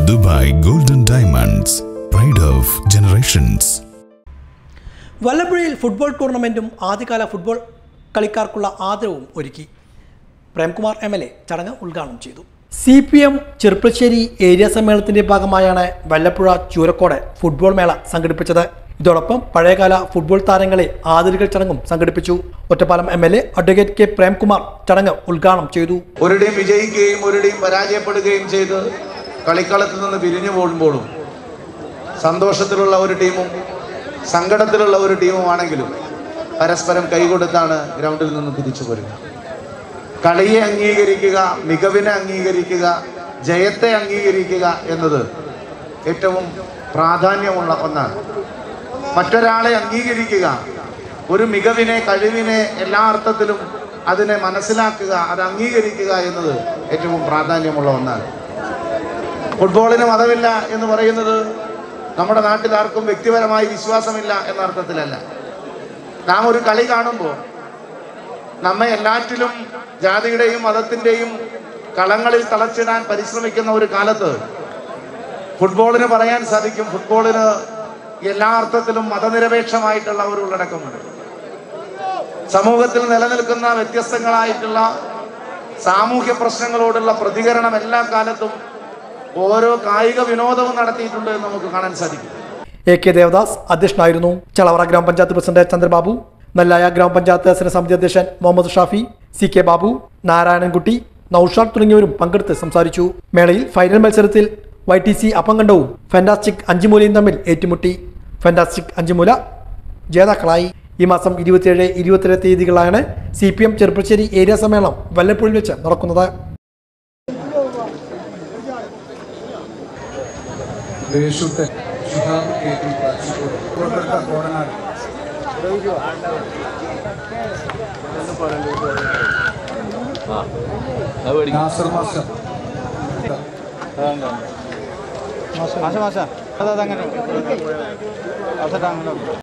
Dubai golden diamonds pride of generations വല്ലപ്പുഴയിൽ football ടൂർണമെൻറ്റും ആദ്യകാല ഫുട്ബോൾ കളിക്കാർക്കുള്ള ആദരവും ഒരുക്കി പ്രേംകുമാർ എം എൽ എ ചടങ്ങ് ഉദ്ഘാടനം ചെയ്തു C P M Cherpulassery area സമ്മേളനത്തിന്റെ ഭാഗമായാണ് വല്ലപ്പുഴ ചൂരക്കോട് ഫുട്ബോൾ മേള സംഘടിപ്പിച്ചത് ഇതോടൊപ്പം പഴയകാല ഫുട്ബോൾ താരങ്ങളെ ആദരിക്കൽ ചടങ്ങും സംഘടിപ്പിച്ചു Ottapalam M L A advocate K Premkumar ചടങ്ങ് ഉദ്ഘാടനം ചെയ്തു ഒരു ടീം വിജയിക്കുകയും ഒരു ടീം പരാജയപ്പെടുകയും ചെയ്ത് കളിക്കളത്തിൽ നിന്ന് പിരിഞ്ഞു പോകുമ്പോഴും സന്തോഷത്തിലുള്ള ഒരു ടീമും സങ്കടത്തിലുള്ള ഒരു ടീമുമാണെങ്കിലും പരസ്പരം കൈകൊടുത്താണ് ഗ്രൗണ്ടിൽ നിന്ന് തിരിച്ചു പോരുന്നത് കളിയെ അംഗീകരിക്കുക മികവിനെ അംഗീകരിക്കുക ജയത്തെ അംഗീകരിക്കുക എന്നത് ഏറ്റവും പ്രാധാന്യമുള്ള ഒന്നാണ് മറ്റൊരാളെ അംഗീകരിക്കുക ഒരു മികവിനെ കഴിവിനെ എല്ലാ അർത്ഥത്തിലും അതിനെ മനസ്സിലാക്കുക അത് അംഗീകരിക്കുക എന്നത് ഏറ്റവും പ്രാധാന്യമുള്ള ഒന്നാണ് ഫുട്ബോളിന് മതമില്ല എന്ന് പറയുന്നത് നമ്മുടെ നാട്ടിൽ ആർക്കും വ്യക്തിപരമായി വിശ്വാസമില്ല എന്ന അർത്ഥത്തിലല്ല നാം ഒരു കളി കാണുമ്പോൾ നമ്മെ എല്ലാറ്റിലും ജാതിയുടെയും മതത്തിൻ്റെയും കളങ്ങളിൽ തളച്ചിടാൻ പരിശ്രമിക്കുന്ന ഒരു കാലത്ത് ഫുട്ബോളിന് പറയാൻ സാധിക്കും ഫുട്ബോളിന് എല്ലാ അർത്ഥത്തിലും മതനിരപേക്ഷമായിട്ടുള്ള ഒരു ഉള്ളടക്കമുണ്ട് സമൂഹത്തിൽ നിലനിൽക്കുന്ന വ്യത്യസ്തങ്ങളായിട്ടുള്ള സാമൂഹ്യ പ്രശ്നങ്ങളോടുള്ള പ്രതികരണം എല്ലാ കാലത്തും ഓരോ കായിക വിനോദവും നടത്തിയിട്ടുണ്ട് എന്ന് നമുക്ക് കാണാൻ സാധിക്കും എ കെ ദേവദാസ് അധ്യക്ഷനായിരുന്നു ചളവറ ഗ്രാമപഞ്ചായത്ത് പ്രസിഡന്റ് ചന്ദ്രബാബു നെല്ലായ ഗ്രാമപഞ്ചായത്ത് സ്ഥിരസമിതി അധ്യക്ഷൻ മുഹമ്മദ് ഷാഫി സി കെ ബാബു നാരായണൻകുട്ടി നൌഷാദ് തുടങ്ങിയവരും പങ്കെടുത്ത് സംസാരിച്ചു മേളയിൽ ഫൈനൽ മത്സരത്തിൽ വൈ ടി സി അപ്പങ്കണ്ടവും ഫെന്റാസ്റ്റിക് അഞ്ചുമൂലയും തമ്മിൽ ഏറ്റുമുട്ടി ഫെന്റാസ്റ്റിക് അഞ്ചുമൂല ജേതാക്കളായി ഈ മാസം ഇരുപത്തിയേഴ് ഇരുപത്തിരണ്ട് തീയതികളാണ് C P M Cherpulassery area സമ്മേളനം വല്ലപ്പുഴയിൽ വെച്ച് നടക്കുന്നത് ദേശത്തെ ശുഭാബ് കെ പി കാച്ചിക്കോട് പുറപ്പെട്ട കോടനാട് നാസർ മാസ്റ്റർ മാഷ മാഷ അതങ്ങനെ